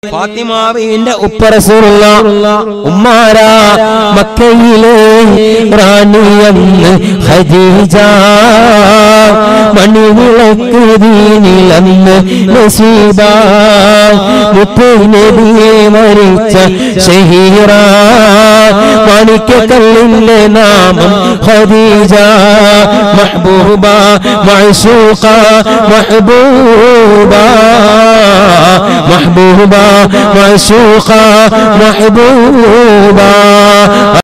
ഫാത്തിമാവിന്റെ ഉപ്പ റസൂലുള്ള ഉമ്മാരാ മക്കയിലെ റാണിയെന്ന് ഖദീജ മണിവിളക്ക് ദീനിലന്ന് നസീബ മുത്തു നബിയെ മരിച്ച ഷഹീറ മാണിക്കക്കല്ലിന്റെ നാമം ഖദീജ മഹബൂബ മഅശൂഖ മഹബൂബ محبوبا معشوقا محبوبا